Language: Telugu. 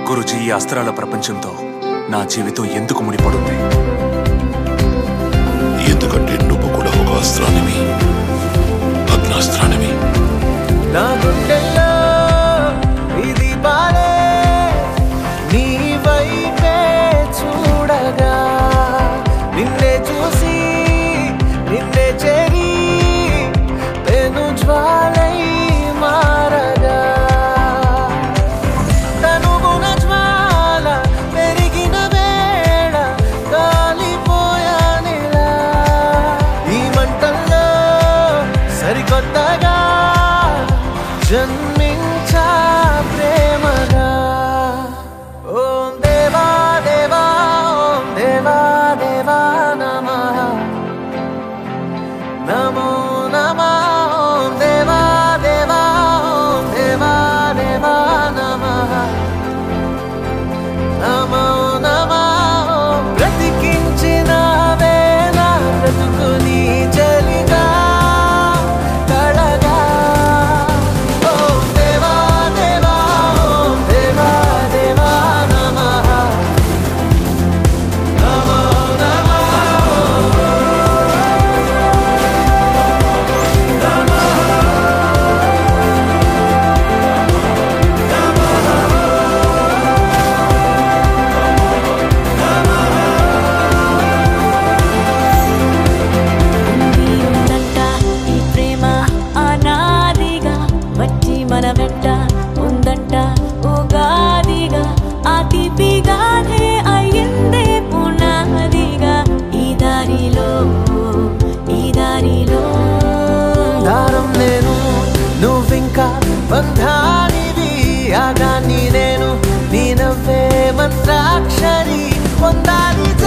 గురుజీ ఈ అస్త్రాల ప్రపంచంతో నా జీవితం ఎందుకు ముడిపడుంది ఎందుకంటే నువ్వు కూడా ఒక అస్త్రానివి అగ్నాస్త్రానివి నా గుండెల్లో ఇది బాలే నీ వైపే చూడగా నిన్నే చూసి నిన్నే చేరి పెను జ్వాలై మారగా తనుగుణ జ్వాల పెరిగిన వేళ కాలిపోయానిలా ఈ మంటల్లో సరికొత్తగా జన్మించా ప్రేమగా ఓం దేవా దేవా ఓం దేవా దేవా నమః నమో నమః ఓం దేవా దేవా ఓం దేవా దేవా నమః నమో నమః ఓం బ్రతికించినావే నా బ్రతుకుని చలిగా కళగా ఓం దేవా దేవా ఓం దేవా దేవా నమః నమో నమః ఉంది ఉందంట ఈ ప్రేమ అనాదిగా వచ్చి మన వెంట ఉందంట ఉగాదిగా ఆ తీపిగానే అయ్యిందే పునాదిగా ఈ దారిలో ఈ దారిలో దారం నేను నువ్వింకా బంధానివి ఆగాన్ని నేను నీ నవ్వే మంత్రాక్షరి పొందాలి